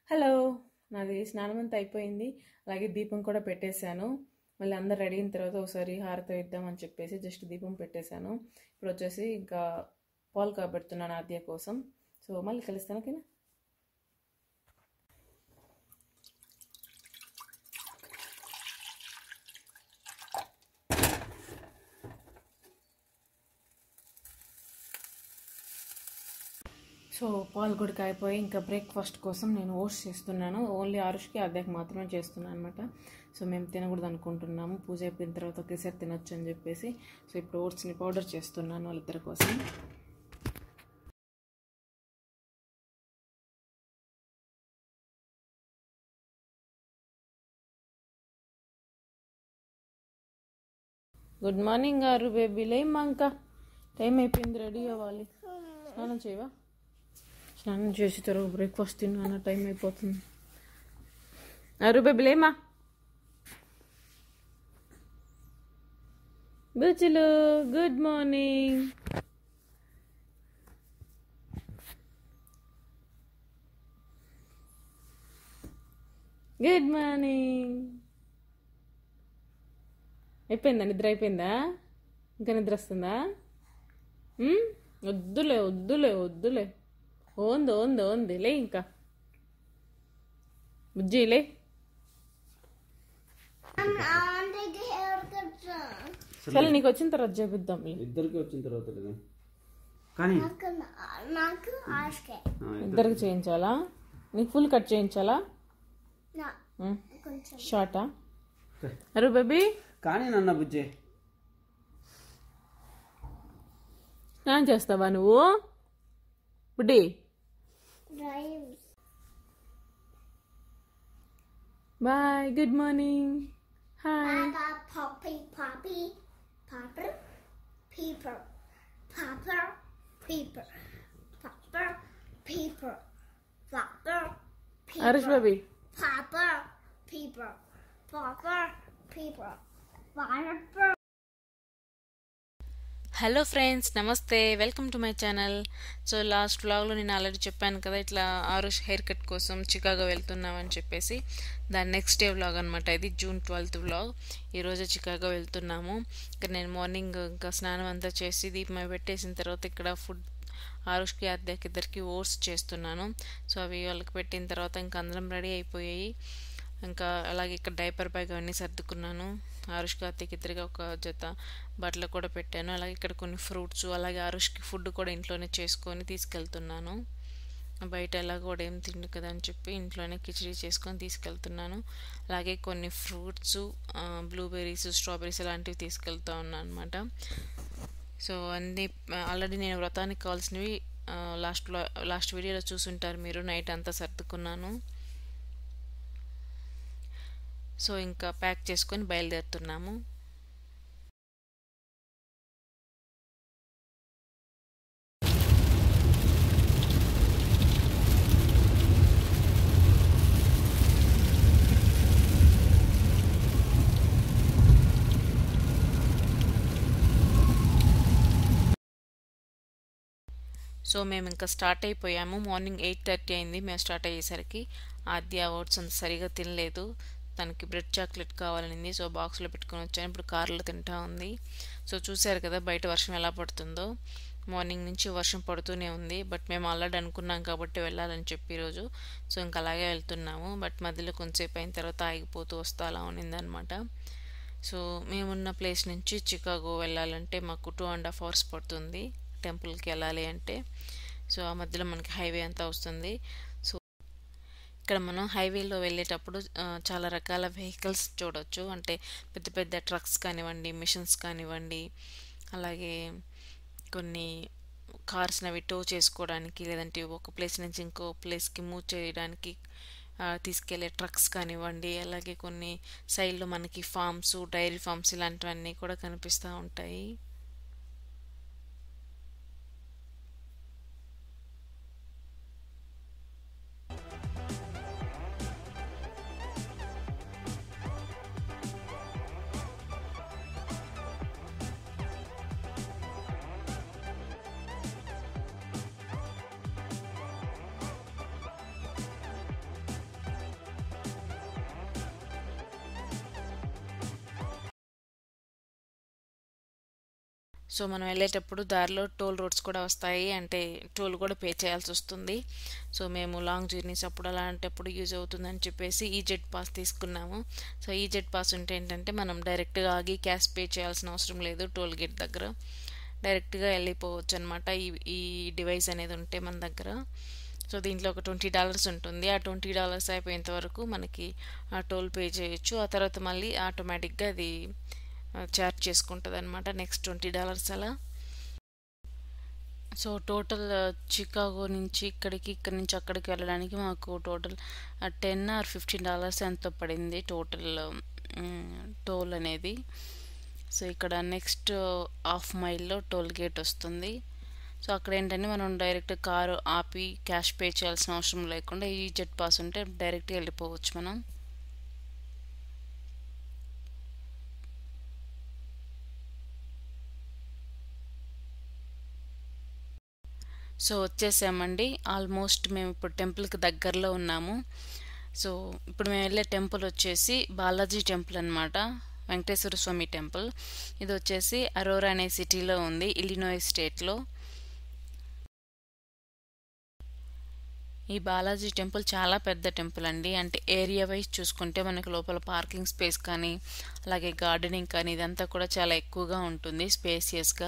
Hello నాది స్నానం అంతా అయిపోయింది అలాగే దీపం కూడా పెట్టేశాను మళ్ళీ అందరు రెడీ అయిన తర్వాత ఒకసారి హారతి ఇద్దామని చెప్పేసి జస్ట్ దీపం పెట్టేశాను ఇప్పుడు వచ్చేసి ఇంకా పాలు కాబెడుతున్నాను ఆద్య కోసం సో మళ్ళీ కలుస్తాను ఓకేనా సో పాలు కూడా కాయిపోయి ఇంకా బ్రేక్ఫాస్ట్ కోసం నేను ఓట్స్ చేస్తున్నాను ఓన్లీ ఆరుష్కి అద్దెకి మాత్రమే చేస్తున్నాను అనమాట సో మేము తినకూడదు అనుకుంటున్నాము పూజ అయిపోయిన తర్వాత ఒకేసారి తినొచ్చు అని చెప్పేసి సో ఇప్పుడు ఓట్స్ని పౌడర్ చేస్తున్నాను వాళ్ళిద్దరి కోసం గుడ్ మార్నింగ్ గారు బేబీ లేమ్మా ఇంకా టైం అయిపోయింది రెడీ అవ్వాలి స్నానం చేయవా స్నానం చేసి తర్వాత బ్రేక్ఫాస్ట్ తిన్నాను టైం అయిపోతుంది అరు బేబీ లేమా బుచ్చులు గుడ్ మార్నింగ్ గుడ్ మార్నింగ్ అయిపోయిందా నిద్ర అయిపోయిందా ఇంకా నిద్ర వస్తుందా ఉమ్? వద్దులే వద్దులే వద్దులే ఓంది ఓంది ఓంది లే ఇంకా బుజ్జి లే సరే నీకు వచ్చిన తర్వాత చేపిద్దాం ఇద్దరికి వచ్చిన తర్వాత లేదా కానీ నాకు ఆశకే ఆ, ఇద్దరికి చేయించాలా నీకు ఫుల్ కట్ చేయించాలా ఉమ్. కొంచెం షార్టా అరు బేబీ కానీ నన్న బుజ్జే స్నానం చేస్తావా నువ్వు బుడ్డి drive boy good morning hi Papa, poppy, poppy, popper, peeper, popper, peeper, popper, peeper, popper, Harish peeper, baby popper, peeper, popper, peeper, popper. Hello friends నమస్తే welcome to my channel so last వ్లాగ్లో నేను already చెప్పాను కదా ఇట్లా Aarush hair cut కోసం Chicago వెళ్తున్నామని చెప్పేసి దాని నెక్స్ట్ డే వ్లాగ్ అనమాట ఇది జూన్ ట్వెల్త్ వ్లాగ్ ఈరోజు చికాగో వెళ్తున్నాము ఇక్కడ నేను మార్నింగ్ ఇంకా స్నానం అంతా చేసి దీపం పెట్టేసిన తర్వాత ఇక్కడ ఫుడ్ ఆరుష్కి అద్దెకి ఇద్దరికి ఓట్స్ చేస్తున్నాను సో అవి వాళ్ళకి పెట్టిన తర్వాత ఇంకా అందరం రెడీ అయిపోయాయి ఇంకా అలాగే ఇక్కడ డైపర్ బ్యాగ్ అవన్నీ సర్దుకున్నాను ఆరుష్ కార్తీక్ ఇద్దరికి ఒక జత బట్టలు కూడా పెట్టాను అలాగే ఇక్కడ కొన్ని ఫ్రూట్స్ అలాగే ఆరుష్కి ఫుడ్ కూడా ఇంట్లోనే చేసుకొని తీసుకెళ్తున్నాను బయట ఎలా కూడా ఏం తిండు కదా అని చెప్పి ఇంట్లోనే కిచడీ చేసుకొని తీసుకెళ్తున్నాను అలాగే కొన్ని ఫ్రూట్స్ బ్లూబెర్రీస్ స్ట్రాబెర్రీస్ అలాంటివి తీసుకెళ్తా ఉన్నాను అనమాట సో అన్నీ ఆల్రెడీ నేను వ్రతానికి కావాల్సినవి లాస్ట్ లాస్ట్ వీడియోలో చూసుంటారు మీరు నైట్ అంతా సర్దుకున్నాను సో ఇంకా ప్యాక్ చేసుకొని బయలుదేరుతున్నాము సో మేము ఇంకా స్టార్ట్ అయిపోయాము మార్నింగ్ ఎయిట్ థర్టీ అయింది మేము స్టార్ట్ అయ్యేసరికి ఆద్య ఓట్స్ అంత సరిగా తినలేదు తనకి బ్రెడ్ చాక్లెట్ కావాలనింది సో బాక్స్లో పెట్టుకొని వచ్చాను ఇప్పుడు కార్లో తింటా ఉంది సో చూశారు కదా బయట వర్షం ఎలా పడుతుందో మార్నింగ్ నుంచి వర్షం పడుతూనే ఉంది బట్ మేము ఆల్రెడీ అనుకున్నాం కాబట్టి వెళ్ళాలని చెప్పి ఈరోజు సో ఇంకా అలాగే వెళ్తున్నాము బట్ మధ్యలో కొంతసేపు అయిన తర్వాత ఆగిపోతూ వస్తా అలా ఉన్నిందనమాట సో మేమున్న ప్లేస్ నుంచి చికాగో వెళ్ళాలంటే మాకు టూ అండ్ హాఫ్ అవర్స్ పడుతుంది టెంపుల్కి వెళ్ళాలి అంటే సో ఆ మధ్యలో మనకి హైవే అంతా వస్తుంది సో ఇక్కడ మనం హైవేలో వెళ్ళేటప్పుడు ఆ, చాలా రకాల వెహికల్స్ చూడొచ్చు అంటే పెద్ద పెద్ద ట్రక్స్ కానివ్వండి మిషన్స్ కానివ్వండి అలాగే కొన్ని కార్స్ అవి టో చేసుకోవడానికి లేదంటే ఒక ప్లేస్ నుంచి ఇంకో ప్లేస్కి మూవ్ చేయడానికి ఆ, తీసుకెళ్లే ట్రక్స్ కానివ్వండి అలాగే కొన్ని సైడ్లో మనకి ఫార్మ్స్ డైరీ ఫార్మ్స్ ఇలాంటివన్నీ కూడా కనిపిస్తూ ఉంటాయి సో మనం వెళ్ళేటప్పుడు దారిలో టోల్ రోడ్స్ కూడా వస్తాయి అంటే టోల్ కూడా పే చేయాల్సి వస్తుంది సో మేము లాంగ్ జర్నీస్ అప్పుడు అలాంటప్పుడు యూజ్ అవుతుందని చెప్పేసి ఈ జెట్ పాస్ తీసుకున్నాము సో ఈ జెట్ పాస్ ఉంటే ఏంటంటే మనం డైరెక్ట్గా ఆగి క్యాష్ పే చేయాల్సిన అవసరం లేదు టోల్ గేట్ దగ్గర డైరెక్ట్గా వెళ్ళిపోవచ్చు అనమాట ఈ ఈ డివైస్ అనేది ఉంటే మన దగ్గర సో దీంట్లో ఒక ట్వంటీ డాలర్స్ ఉంటుంది ఆ ట్వంటీ డాలర్స్ అయిపోయేంత వరకు మనకి ఆ టోల్ పే చేయొచ్చు ఆ తర్వాత మళ్ళీ ఆటోమేటిక్గా అది చార్జ్ చేసుకుంటుంది అనమాట నెక్స్ట్ ట్వంటీ డాలర్స్ అలా సో టోటల్ చికాగో నుంచి ఇక్కడికి ఇక్కడి నుంచి అక్కడికి వెళ్ళడానికి మాకు total ten or fifteen dollars ఎంతో పడింది టోటల్ టోల్ అనేది సో ఇక్కడ నెక్స్ట్ హాఫ్ మైల్లో టోల్ గేట్ వస్తుంది సో అక్కడ ఏంటంటే మనం డైరెక్ట్ కారు ఆపి క్యాష్ పే చేయాల్సిన అవసరం లేకుండా ఈ జెట్ పాస్ ఉంటే డైరెక్ట్గా వెళ్ళిపోవచ్చు మనం సో వచ్చేసామండి ఆల్మోస్ట్ మేము ఇప్పుడు టెంపుల్కి దగ్గరలో ఉన్నాము సో ఇప్పుడు మేము వెళ్ళే టెంపుల్ వచ్చేసి బాలాజీ టెంపుల్ అనమాట వెంకటేశ్వర స్వామి టెంపుల్ ఇది వచ్చేసి అరోరా అనే సిటీలో ఉంది ఇలినోయ్ స్టేట్లో ఈ బాలాజీ టెంపుల్ చాలా పెద్ద టెంపుల్ అండి అంటే ఏరియా వైజ్ చూసుకుంటే మనకి లోపల పార్కింగ్ స్పేస్ కానీ అలాగే గార్డెనింగ్ కానీ ఇదంతా కూడా చాలా ఎక్కువగా ఉంటుంది స్పేసియస్గా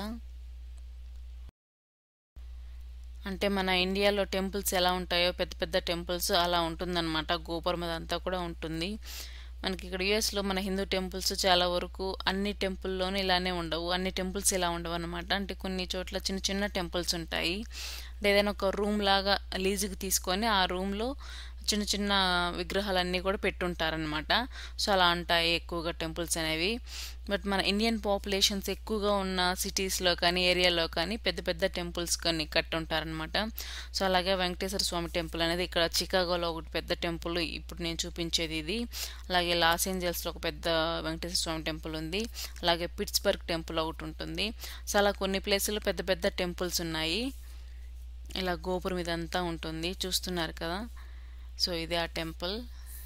అంటే మన ఇండియాలో టెంపుల్స్ ఎలా ఉంటాయో పెద్ద పెద్ద టెంపుల్స్ అలా ఉంటుందన్నమాట గోపురం అదంతా కూడా ఉంటుంది మనకి ఇక్కడ యుఎస్లో మన హిందూ టెంపుల్స్ చాలా వరకు అన్ని టెంపుల్లోనూ ఇలానే ఉండవు అన్ని టెంపుల్స్ ఇలా ఉండవు అనమాట అంటే కొన్ని చోట్ల చిన్న చిన్న టెంపుల్స్ ఉంటాయి అంటే ఏదైనా ఒక రూమ్ లాగా లీజుకి తీసుకొని ఆ రూమ్లో చిన్న చిన్న విగ్రహాలన్నీ కూడా పెట్టుంటారనమాట సో అలా ఉంటాయి ఎక్కువగా టెంపుల్స్ అనేవి బట్ మన ఇండియన్ పాపులేషన్స్ ఎక్కువగా ఉన్న సిటీస్లో కానీ ఏరియాలో కానీ పెద్ద పెద్ద టెంపుల్స్ కొన్ని కట్టుంటారనమాట సో అలాగే వెంకటేశ్వర స్వామి టెంపుల్ అనేది ఇక్కడ చికాగోలో ఒకటి పెద్ద టెంపుల్ ఇప్పుడు నేను చూపించేది ఇది అలాగే లాస్ ఏంజల్స్లో ఒక పెద్ద వెంకటేశ్వర స్వామి టెంపుల్ ఉంది అలాగే పిట్స్బర్గ్ టెంపుల్ ఒకటి ఉంటుంది సో అలా కొన్ని ప్లేసుల్లో పెద్ద పెద్ద టెంపుల్స్ ఉన్నాయి ఇలా గోపురం ఇదంతా ఉంటుంది చూస్తున్నారు కదా సో ఇది ఆ టెంపుల్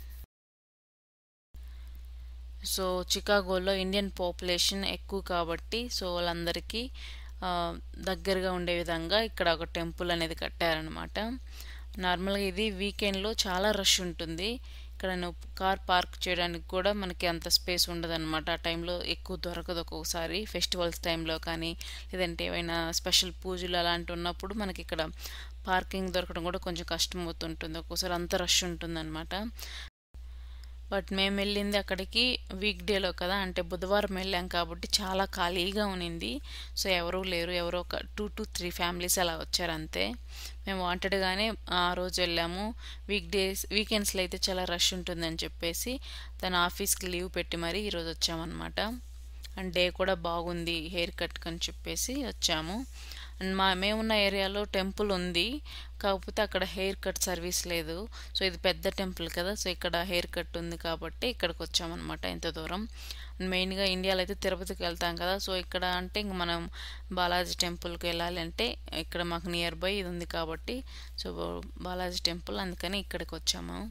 సో చికాగోలో ఇండియన్ పాపులేషన్ ఎక్కువ కాబట్టి సో వాళ్ళందరికీ దగ్గరగా ఉండే విధంగా ఇక్కడ ఒక టెంపుల్ అనేది కట్టారనమాట నార్మల్గా ఇది వీకెండ్లో చాలా రష్ ఉంటుంది ఇక్కడ నువ్వు కార్ పార్క్ చేయడానికి కూడా మనకి అంత స్పేస్ ఉండదన్నమాట ఆ టైంలో ఎక్కువ దొరకదు ఒక్కొక్కసారి ఫెస్టివల్స్ టైంలో కానీ లేదంటే ఏవైనా స్పెషల్ పూజలు అలాంటివి ఉన్నప్పుడు మనకి ఇక్కడ పార్కింగ్ దొరకడం కూడా కొంచెం కష్టం అవుతుంటుంది ఒక్కోసారి అంత రష్ ఉంటుందన్నమాట బట్ మేము వెళ్ళింది అక్కడికి వీక్ డేలో కదా అంటే బుధవారం వెళ్ళాం కాబట్టి చాలా ఖాళీగా ఉన్నింది సో ఎవరూ లేరు ఎవరో ఒక టూ టు త్రీ ఫ్యామిలీస్ అలా వచ్చారు అంతే మేము వాంటెడ్గానే ఆ రోజు వెళ్ళాము వీక్ డేస్ వీకెండ్స్లో అయితే చాలా రష్ ఉంటుందని చెప్పేసి తన ఆఫీస్కి లీవ్ పెట్టి మరీ ఈరోజు వచ్చామన్నమాట అండ్ డే కూడా బాగుంది హెయిర్ కట్ అని చెప్పేసి వచ్చాము అండ్ మా మేమున్న ఏరియాలో టెంపుల్ ఉంది కాకపోతే అక్కడ హెయిర్ కట్ సర్వీస్ లేదు సో ఇది పెద్ద టెంపుల్ కదా సో ఇక్కడ హెయిర్ కట్ ఉంది కాబట్టి ఇక్కడికి వచ్చామన్నమాట ఇంత దూరం మెయిన్గా ఇండియాలో అయితే తిరుపతికి వెళ్తాం కదా సో ఇక్కడ అంటే ఇంక మనం బాలాజీ టెంపుల్కి వెళ్ళాలి అంటే ఇక్కడ మాకు నియర్ బై ఇది ఉంది కాబట్టి సో బాలాజీ టెంపుల్ అందుకని ఇక్కడికి వచ్చాము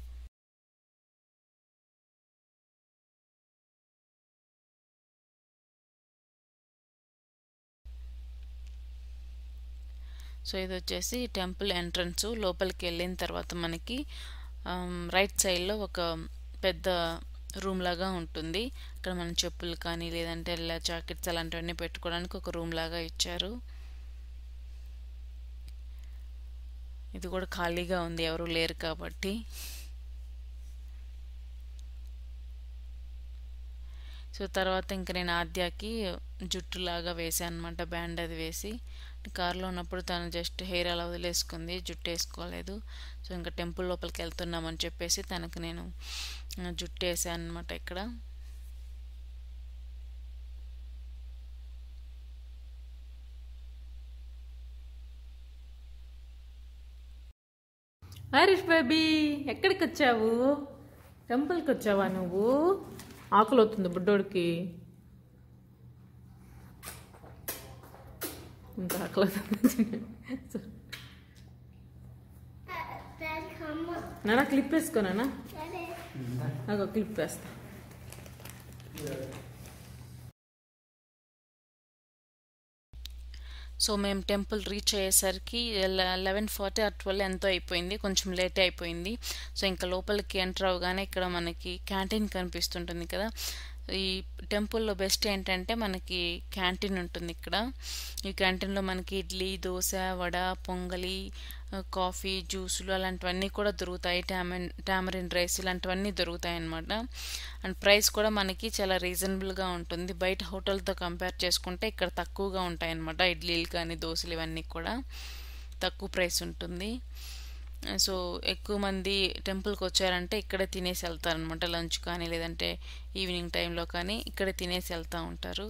సో ఇది వచ్చేసి టెంపుల్ ఎంట్రన్స్ లోపలికి వెళ్ళిన తర్వాత మనకి రైట్ సైడ్లో ఒక పెద్ద రూమ్ లాగా ఉంటుంది ఇక్కడ మన చెప్పులు కానీ లేదంటే ఇలా జాకెట్స్ అలాంటివన్నీ పెట్టుకోవడానికి ఒక రూమ్ లాగా ఇచ్చారు ఇది కూడా ఖాళీగా ఉంది ఎవరు లేరు కాబట్టి సో తర్వాత ఇంక నేను ఆద్యాకి జుట్టులాగా వేసాను అనమాట బ్యాండ్ అది వేసి కార్లో ఉన్నప్పుడు తను జస్ట్ హెయిర్ అలా వదిలేసుకుంది జుట్టు వేసుకోలేదు సో ఇంకా టెంపుల్ లోపలికి వెళ్తున్నామని చెప్పేసి తనకు నేను జుట్టు వేసాను అనమాట ఇక్కడ హరీష్ బాబీ ఎక్కడికి వచ్చావు టెంపుల్కి వచ్చావా నువ్వు ఆకలి అవుతుంది బుడ్డోడికి ఇంత ఆకలి అవుతుంది Dad, come on. నాన్న క్లిప్ వేసుకోనా Daddy. నాకు క్లిప్ వేస్తా సో మేము టెంపుల్ రీచ్ అయ్యేసరికి లెవెన్ ఫార్టీ ఆ ట్వెల్వ్ ఎంతో అయిపోయింది కొంచెం లేట్ అయిపోయింది సో ఇంకా లోపలికి ఎంటర్ అవగానే ఇక్కడ మనకి క్యాంటీన్ కనిపిస్తుంటుంది కదా ఈ టెంపుల్లో బెస్ట్ ఏంటంటే మనకి క్యాంటీన్ ఉంటుంది ఇక్కడ ఈ క్యాంటీన్లో మనకి ఇడ్లీ దోశ వడ పొంగలి ఆ, కాఫీ జ్యూసులు అలాంటివన్నీ కూడా దొరుకుతాయి టామన్ టామరిన్ రైస్ ఇలాంటివన్నీ దొరుకుతాయి అన్నమాట అండ్ ప్రైస్ కూడా మనకి చాలా రీజనబుల్గా ఉంటుంది బయట హోటల్తో కంపేర్ చేసుకుంటే ఇక్కడ తక్కువగా ఉంటాయి అన్నమాట ఇడ్లీలు కానీ దోశలు ఇవన్నీ కూడా తక్కువ ప్రైస్ ఉంటుంది సో ఎక్కువ మంది టెంపుల్కి వచ్చారంటే ఇక్కడే తినేసి వెళ్తారనమాట లంచ్ కానీ లేదంటే ఈవినింగ్ టైంలో కానీ ఇక్కడే తినేసి వెళ్తూ ఉంటారు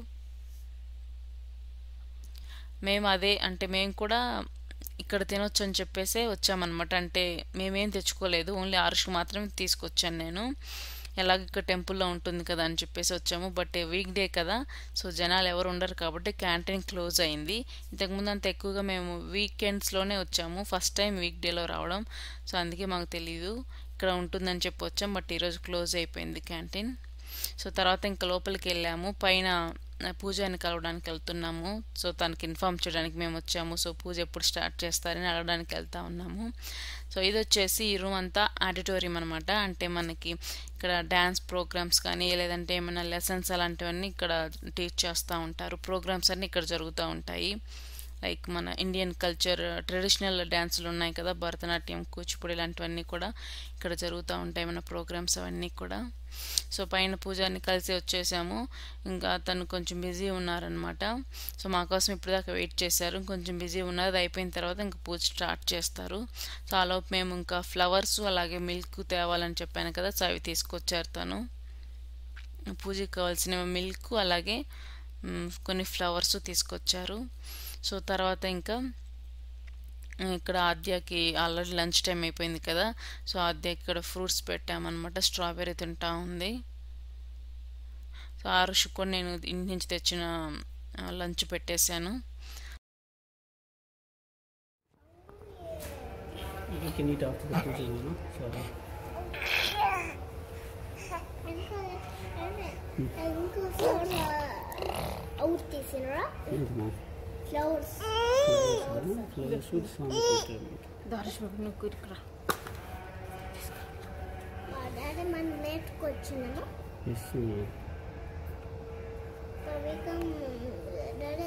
మేము అదే అంటే మేము కూడా ఇక్కడ తినొచ్చు అని చెప్పేసే వచ్చామన్నమాట అంటే మేమేం తెచ్చుకోలేదు ఓన్లీ ఆరుష్ మాత్రమే తీసుకొచ్చాను నేను ఎలాగ ఇక్కడ టెంపుల్లో ఉంటుంది కదా అని చెప్పేసి వచ్చాము బట్ వీక్ డే కదా సో జనాలు ఎవరు ఉండరు కాబట్టి క్యాంటీన్ క్లోజ్ అయింది ఇంతకుముందు అంత ఎక్కువగా మేము వీకెండ్స్లోనే వచ్చాము ఫస్ట్ టైం వీక్ డేలో రావడం సో అందుకే మాకు తెలియదు ఇక్కడ ఉంటుందని చెప్పి వచ్చాం బట్ ఈరోజు క్లోజ్ అయిపోయింది క్యాంటీన్ సో తర్వాత ఇంకా లోపలికి వెళ్ళాము పైన ఆ, పూజని కలవడానికి వెళ్తున్నాము సో తనకి ఇన్ఫామ్ చేయడానికి మేము వచ్చాము సో పూజ ఎప్పుడు స్టార్ట్ చేస్తారని అడగడానికి వెళ్తా ఉన్నాము సో ఇది వచ్చేసి ఈ రూమ్ అంతా ఆడిటోరియం అనమాట అంటే మనకి ఇక్కడ డ్యాన్స్ ప్రోగ్రామ్స్ కానీ లేదంటే ఏమైనా లెసన్స్ అలాంటివన్నీ ఇక్కడ టీచ్ చేస్తూ ఉంటారు ప్రోగ్రామ్స్ అన్నీ ఇక్కడ జరుగుతూ ఉంటాయి లైక్ మన ఇండియన్ కల్చర్ ట్రెడిషనల్ డ్యాన్సులు ఉన్నాయి కదా భరతనాట్యం కూచిపూడి ఇలాంటివన్నీ కూడా ఇక్కడ జరుగుతూ ఉంటాయి మన ప్రోగ్రామ్స్ అవన్నీ కూడా సో పైన పూజాని కలిసి వచ్చేసాము ఇంకా తను కొంచెం బిజీ ఉన్నారనమాట సో మా కోసం ఇప్పుడు దాకా వెయిట్ చేశారు కొంచెం బిజీ ఉన్నారు అది అయిపోయిన తర్వాత ఇంకా పూజ స్టార్ట్ చేస్తారు సో ఆలోపు మేము ఇంకా ఫ్లవర్స్ అలాగే మిల్క్ తేవాలని చెప్పాను కదా సో అవి తీసుకొచ్చారు తను పూజకి కావాల్సిన మిల్క్ అలాగే మ్, కొన్ని ఫ్లవర్స్ తీసుకొచ్చారు సో తర్వాత ఇంకా మ్, ఇక్కడ ఆద్యకి ఆల్రెడీ లంచ్ టైం అయిపోయింది కదా సో ఆద్యకి ఇక్కడ ఫ్రూట్స్ పెట్టామన్నమాట స్ట్రాబెర్రీ తింటా ఉంది సో ఆరుష్ కూడా నేను ఇంటి నుంచి తెచ్చిన ఆ, లంచ్ పెట్టేశాను You can eat after the puja, you know? Sorry. Out తీసినరా ఏంటమ్మా? ఫ్లవర్స్ Flowers with స్వామి పెట్టారు. మా డాడీ మనం నేర్చుకొచ్చినాము Yes, అమ్మా. పవికం daddy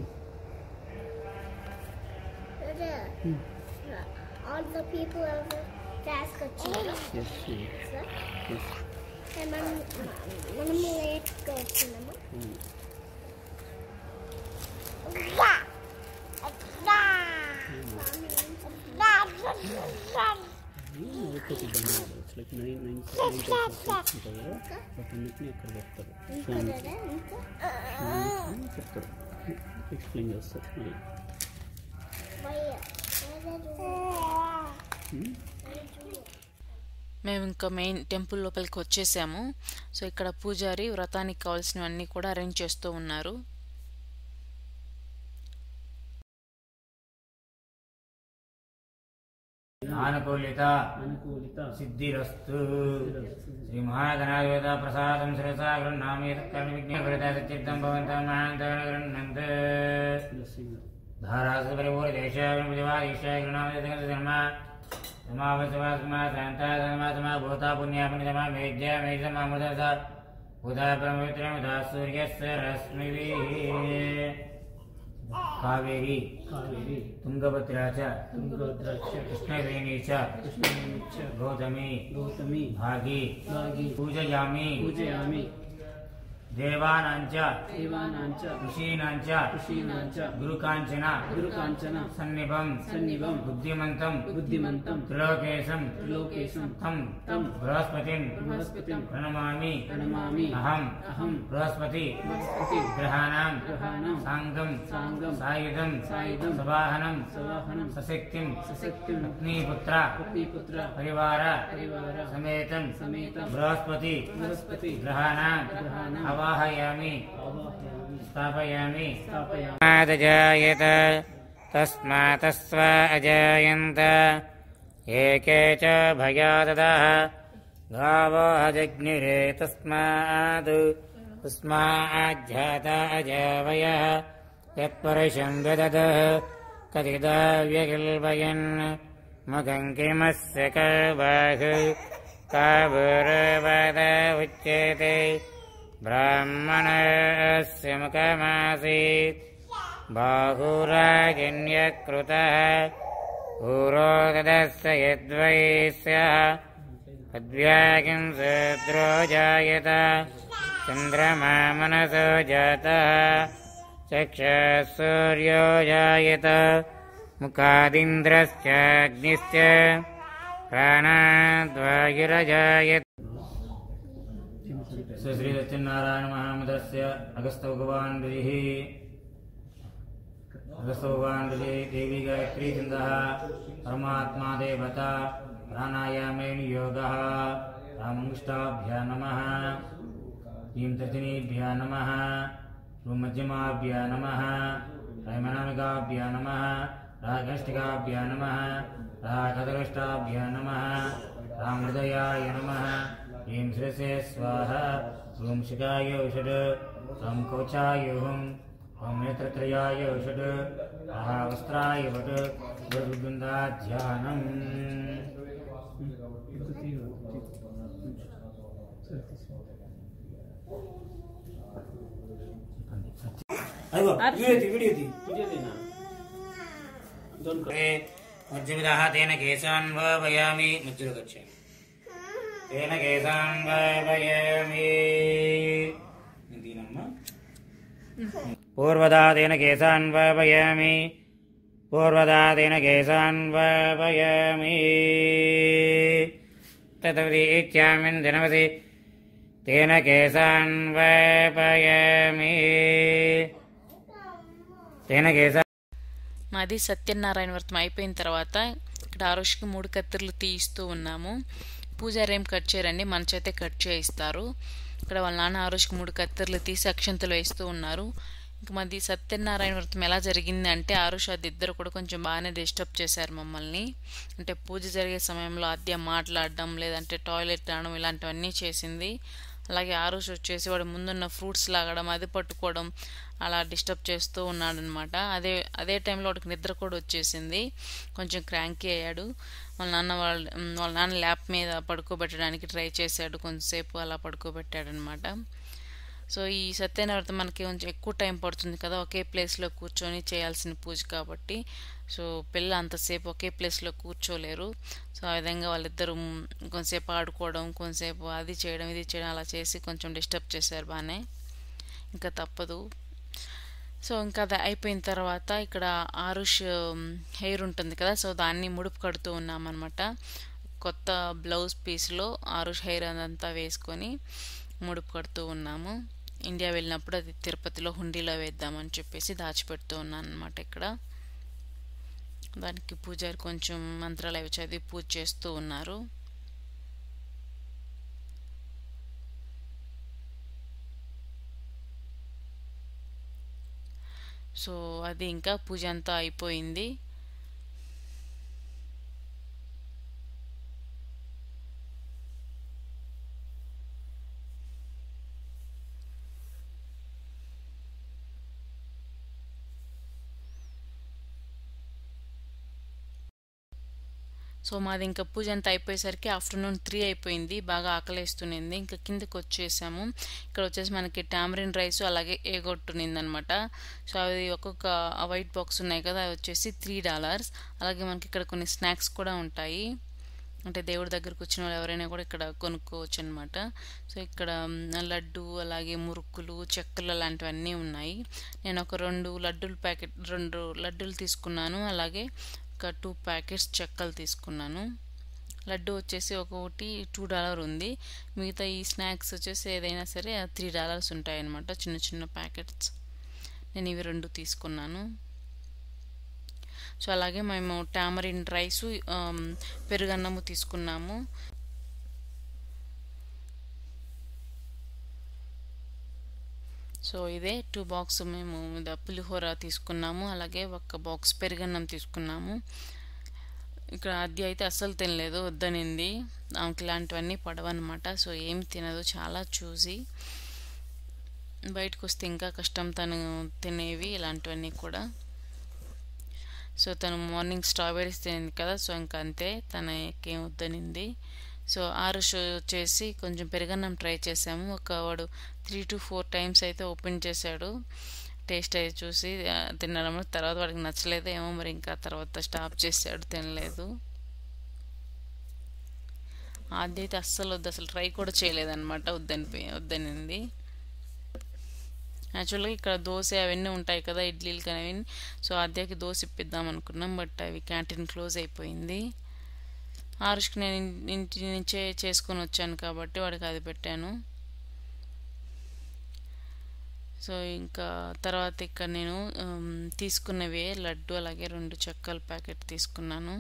daddy all the people క్లాస్కి వచ్చినారు Yes, అమ్మా. Sir Yes. మనం మనం లేట్గా వచ్చినాము అవును. ఏం అయిపోతుంది ధన్యవాదాలు. It's like nine- nine- nine types of fruits ఉంటాయి కదా, వాటన్నిటిని అక్కడ చెప్తారు ఇంకా స్వామికి డాడీ ఇంకా స్వామికి చెప్తారు ఎక్స్ప్లెయిన్ చేస్తారు మరి భయ్యా మేము ఇంకా మెయిన్ టెంపుల్ లోపలికి వచ్చేసాము సో ఇక్కడ పూజారి వ్రతానికి కావాల్సినవన్నీ కూడా అరేంజ్ చేస్తూ ఉన్నారు ఆనుకూలిత అనుకూలిత సిద్ధిరస్తు శ్రీ మహాగణాధిపత ప్రసాదం శిరసా గృహ్ణామి విఘ్నపరిత సచ్చిత్తం భవంతం మహాంతగణ గృహ్ణంత blessing. ధారాసు పరిపూర దేశాభివాదేశ గృహ్ణామ సమావసవాసమా శాంతా సమా సమా భూతా పుణ్యా పుణ్యతమా మేజ్య మేజమా ముదస ఉదా పరమవిత్రముదా సూర్యస్య రశ్మిభిः కావేరి కావేరి తుంగభద్రా చ తుంగభద్రాక్ష కృష్ణవేణి చ కృష్ణవేణి చ గౌతమి గౌతమి భాగి భాగి పూజయామి పూజయామి దేవానాంచ దేవానాంచ ఋషీనాంచ ఋషీనాంచ గురుకాంచన గురుకాంచన సన్నిభం సన్నిభం బుద్ధిమంతం బుద్ధిమంతం త్రిలోకేశం త్రిలోకేశం తం తం బృహస్పతిం బృహస్పతిం ప్రణమామి ప్రణమామి అహం అహం బృహస్పతి బృహస్పతి గ్రహాణం గ్రహాణం సాంగం సాంగం సాయుధం సాయుధం సవాహనం సవాహనం సశక్తిం సశక్తిం అగ్నిపుత్ర పత్నీపుత్ర పరివార పరివార సమేతం సమేతం బృహస్పతి బృహస్పతి గ్రహాణం గ్రహాణం అవాహయామి ఆవాహయామి స్థాపయామి స్థాపయామి మాదజాయత తస్మాతస్వ అజాయంత ఏకే చ భయాదదః గావో జగ్నిరే తస్మాద్ తస్మాజ్జాత అజావయः यत्परुषम् व्यददः कथिता व्यकल्पयन् मुखम् किमस्य कर्बाहु काबुरवद उच्यते ब्राह्मणस्य मुखमासीत् बाहुराजन्यकृतः पूरोदस्य यद्वै स्याः अद्व्याकिं शूद्रो जायत चन्द्रमा मनसो जातः चक्षुः सूर्यो जायत मुखादिन्द्रश्चाग्निश्च प्राणाद्वायुरजायत श्री सत्यनारायण महामदस्य अगस्त भगवान् ऋषिः अगस्त भगवान् ऋषिः देवी गायत्री छन्दः परमात्मा देवता प्राणायामेन योगः रामङ्गुष्टाभ्या नमः ीं तर्जनीभ्या नमः मध्यमाभ्या नमः रैमणामिकाभ्या नमः रागष्टिकाभ्या नमः रागदृष्टाभ्या नमः रामहृदयाय नमः ह्रीं शिरसे स्वाहा ॐ शिखाय षड् ॐ कवचाय हुं ॐ नेत्रत्रयाय षड् वस्त्राय वट् गुरुवृन्दाध्यानम् అదిగో వీడియో తీ, వీడియో తీ. మధ్యమిదः तेन केशान् भावयामि मध्युलो गच्छामि तेन केशान् भावयामि దీనమ్మ పూర్వదా तेन केशान् भावयामि पूर्वदा तेन केशान् भावयामि तदवति इत्यामिन् दिनवति तेन केशान् वापयामि तेन केशान् మాది సత్యనారాయణ వ్రతం అయిపోయిన తర్వాత ఇక్కడ ఆరుష్కి మూడు కత్తిర్లు తీయిస్తూ ఉన్నాము పూజారి ఏం కట్ చేయరండి మన చేతే కట్ చేయిస్తారు ఇక్కడ వాళ్ళ నాన్న ఆరుష్కి మూడు కత్తిర్లు తీసి అక్షంతలు వేస్తూ ఉన్నారు ఇంక మాది సత్యనారాయణ వ్రతం ఎలా జరిగింది అంటే ఆరుష్ అది ఇద్దరు కూడా కొంచెం బాగానే డిస్టర్బ్ చేశారు మమ్మల్ని అంటే పూజ జరిగే సమయంలో అద్దె మాట్లాడడం లేదంటే టాయిలెట్ రావడం ఇలాంటివన్నీ చేసింది అలాగే ఆరుష్ వచ్చేసి వాడు ముందున్న ఫ్రూట్స్ లాగడం అది పట్టుకోవడం అలా డిస్టర్బ్ చేస్తూ ఉన్నాడనమాట అదే అదే టైంలో వాడికి నిద్ర కూడా వచ్చేసింది కొంచెం క్రాంకీ అయ్యాడు వాళ్ళ నాన్న వాళ్ళ వాళ్ళ నాన్న ల్యాప్ మీద పడుకోబెట్టడానికి ట్రై చేశాడు కొంచెంసేపు అలా పడుకోబెట్టాడనమాట సో ఈ సత్యనారాయణ మనకి కొంచెం ఎక్కువ టైం పడుతుంది కదా ఒకే ప్లేస్లో కూర్చొని చేయాల్సిన పూజ కాబట్టి సో పిల్ల అంతసేపు ఒకే ప్లేస్లో కూర్చోలేరు సో ఆ విధంగా వాళ్ళిద్దరూ కొంతసేపు ఆడుకోవడం కొంతసేపు అది చేయడం ఇది చేయడం అలా చేసి కొంచెం డిస్టర్బ్ చేశారు బాగానే ఇంకా తప్పదు సో ఇంకా అది అయిపోయిన తర్వాత ఇక్కడ ఆరుష్ హెయిర్ ఉంటుంది కదా సో దాన్ని ముడుపు కడుతూ ఉన్నామన్నమాట కొత్త బ్లౌజ్ పీస్లో ఆరుష్ హెయిర్ అదంతా వేసుకొని ముడుపు కడుతూ ఉన్నాము ఇండియా వెళ్ళినప్పుడు అది తిరుపతిలో హుండీలో వేద్దామని చెప్పేసి దాచిపెడుతూ ఉన్నాను అనమాట ఇక్కడ దానికి పూజారి కొంచెం మంత్రాలు అవి చదివి పూజ చేస్తూ ఉన్నారు సో అది ఇంకా పూజ అంతా అయిపోయింది సో మాది ఇంకా పూజ అంతా అయిపోయేసరికి ఆఫ్టర్నూన్ త్రీ అయిపోయింది బాగా ఆకలేస్తునింది ఇంకా కిందకి వచ్చేసాము ఇక్కడ వచ్చేసి మనకి టామరిన్ రైస్ అలాగే ఏగొట్టునింది అనమాట సో అవి ఒక్కొక్క వైట్ బాక్స్ ఉన్నాయి కదా అవి వచ్చేసి త్రీ డాలర్స్ అలాగే మనకి ఇక్కడ కొన్ని స్నాక్స్ కూడా ఉంటాయి అంటే దేవుడి దగ్గరకు వచ్చిన వాళ్ళు ఎవరైనా కూడా ఇక్కడ కొనుక్కోవచ్చు అనమాట సో ఇక్కడ లడ్డు అలాగే మురుకులు చెక్కలు అలాంటివన్నీ ఉన్నాయి నేను ఒక రెండు లడ్డూల ప్యాకెట్ రెండు లడ్డూలు తీసుకున్నాను అలాగే ఒక టూ ప్యాకెట్స్ చెక్కలు తీసుకున్నాను లడ్డు వచ్చేసి ఒక్కొక్కటి టూ డాలర్ ఉంది మిగతా ఈ స్నాక్స్ వచ్చేసి ఏదైనా సరే త్రీ డాలర్స్ ఉంటాయన్నమాట చిన్న చిన్న ప్యాకెట్స్ నేను ఇవి రెండు తీసుకున్నాను సో అలాగే మేము టామరిన్ రైస్ పెరుగన్నము తీసుకున్నాము సో ఇదే టూ బాక్స్ మేము పులిహోర తీసుకున్నాము అలాగే ఒక బాక్స్ పెరుగన్నం తీసుకున్నాము ఇక్కడ అద్దె అయితే అస్సలు తినలేదు వద్దనింది ఆమెకి ఇలాంటివన్నీ పడవన్నమాట సో ఏం తినదు చాలా చూసి బయటకు వస్తే ఇంకా కష్టం తను తినేవి ఇలాంటివన్నీ కూడా సో తను మార్నింగ్ స్ట్రాబెర్రీస్ తినింది కదా సో ఇంకా అంతే తనకేం వద్దనింది సో ఆరు షో వచ్చేసి కొంచెం పెరుగన్నం ట్రై చేసాము ఒక వాడు త్రీ టు ఫోర్ టైమ్స్ అయితే ఓపెన్ చేశాడు టేస్ట్ అయితే చూసి ఆ, తినడం తర్వాత వాడికి నచ్చలేదు ఏమో మరి ఇంకా తర్వాత స్టాప్ చేశాడు తినలేదు ఆద్య అయితే అస్సలు వద్దు అసలు ట్రై కూడా చేయలేదన్నమాట వద్దని వద్దనింది యాక్చువల్గా ఇక్కడ దోశ అవన్నీ ఉంటాయి కదా ఇడ్లీలు కానీ అవన్నీ సో ఆద్యకి దోశ ఇప్పిద్దాం అనుకున్నాం బట్ అవి క్యాంటీన్ క్లోజ్ అయిపోయింది ఆరుష్కి నేను ఇన్- ఇంటి నుంచే చేసుకొని వచ్చాను కాబట్టి వాడికి అది పెట్టాను సో ఇంకా తర్వాత ఇక్కడ నేను ఉమ్, తీసుకున్నవే లడ్డు అలాగే రెండు చెక్కల ప్యాకెట్ తీసుకున్నాను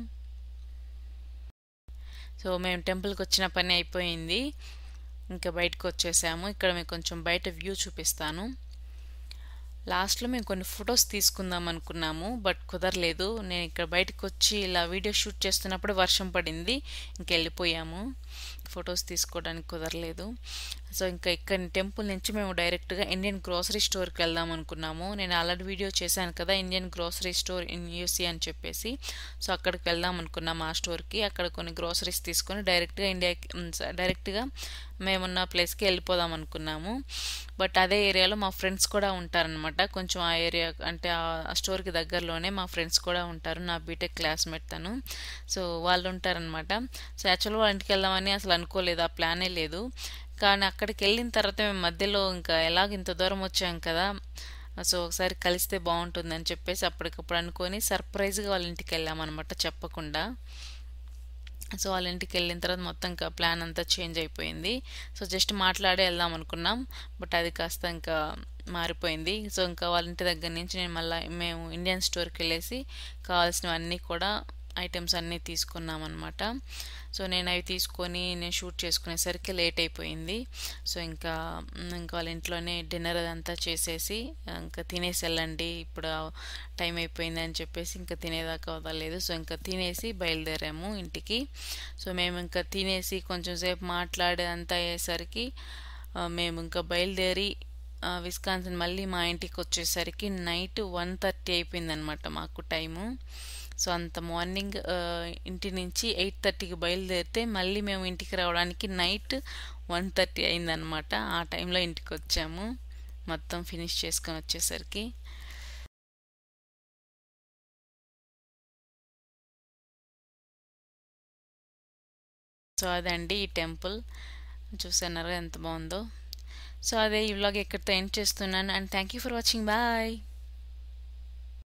సో మేము టెంపుల్కి వచ్చిన పని అయిపోయింది ఇంకా బయటకు వచ్చేసాము ఇక్కడ మీకు కొంచెం బయట వ్యూ చూపిస్తాను లాస్ట్లో మేము కొన్ని ఫొటోస్ తీసుకుందాం అనుకున్నాము బట్ కుదరలేదు నేను ఇక్కడ బయటకు వచ్చి ఇలా వీడియో షూట్ చేస్తున్నప్పుడు వర్షం పడింది ఇంక వెళ్ళిపోయాము ఫొటోస్ తీసుకోవడానికి కుదరలేదు సో ఇంకా ఇక్కడ టెంపుల్ నుంచి మేము డైరెక్ట్గా ఇండియన్ గ్రోసరీ స్టోర్కి వెళ్దాం అనుకున్నాము నేను ఆల్రెడీ వీడియో చేశాను కదా Indian grocery store in UC అని చెప్పేసి సో అక్కడికి వెళ్దాం అనుకున్నాం ఆ స్టోర్కి అక్కడ కొన్ని గ్రోసరీస్ తీసుకొని డైరెక్ట్గా ఇండియాకి ఉమ్, స- డైరెక్ట్గా మేమున్న ప్లేస్కి వెళ్ళిపోదాం అనుకున్నాము బట్ అదే ఏరియాలో మా ఫ్రెండ్స్ కూడా ఉంటారనమాట కొంచెం ఆ ఏరియా అంటే ఆ స్టోర్కి దగ్గరలోనే మా ఫ్రెండ్స్ కూడా ఉంటారు నా బీటెక్ క్లాస్మేట్ తను సో వాళ్ళు ఉంటారనమాట సో యాక్చువల్గా వాళ్ళ ఇంటికి వెళ్దామని అసలు అనుకోలేదు ఆ ప్లానే లేదు కానీ అక్కడికి వెళ్ళిన తర్వాత మేము మధ్యలో ఇంకా ఎలాగ ఇంత దూరం వచ్చాం కదా సో ఒకసారి కలిస్తే బాగుంటుందని చెప్పేసి అప్పటికప్పుడు అనుకొని సర్ప్రైజ్గా వాళ్ళ ఇంటికి వెళ్ళామన్నమాట చెప్పకుండా సో వాళ్ళ ఇంటికి వెళ్ళిన తర్వాత మొత్తం ఇంకా ప్లాన్ అంతా చేంజ్ అయిపోయింది సో జస్ట్ మాట్లాడి వెళ్దాం అనుకున్నాం బట్ అది కాస్త ఇంకా మారిపోయింది సో ఇంకా వాళ్ళ ఇంటి దగ్గర నుంచి నేను మళ్ళీ మేము ఇండియన్ స్టోర్కి వెళ్ళేసి కావాల్సినవన్నీ కూడా ఐటమ్స్ అన్నీ తీసుకున్నాం అనమాట సో నేను అవి తీసుకొని నేను షూట్ చేసుకునేసరికి లేట్ అయిపోయింది సో ఇంకా ఇంకా వాళ్ళ ఇంట్లోనే డిన్నర్ అదంతా చేసేసి ఇంకా తినేసి వెళ్ళండి ఇప్పుడు టైం అయిపోయింది అని చెప్పేసి ఇంకా తినేదాకా వదలలేదు సో ఇంకా తినేసి బయలుదేరాము ఇంటికి సో మేము ఇంకా తినేసి కొంచెం సేపు మాట్లాడేదంతా అయ్యేసరికి ఆ, మేము ఇంకా బయలుదేరి విస్కాన్సన్ మళ్ళీ మా ఇంటికి వచ్చేసరికి నైట్ వన్ థర్టీ అయిపోయిందనమాట మాకు టైము సో అంత మార్నింగ్ ఆ, ఇంటి నుంచి ఎయిట్ థర్టీకి బయలుదేరితే మళ్ళీ మేము ఇంటికి రావడానికి నైట్ వన్ థర్టీ అయిందనమాట ఆ టైంలో ఇంటికి వచ్చాము మొత్తం ఫినిష్ చేసుకొని వచ్చేసరికి సో అదండి ఈ టెంపుల్ చూస్తున్నారు ఎంత బాగుందో సో అదే ఈ వ్లాగ్ ఎక్కడితో ఎండ్ చేస్తున్నాను and thank you for watching bye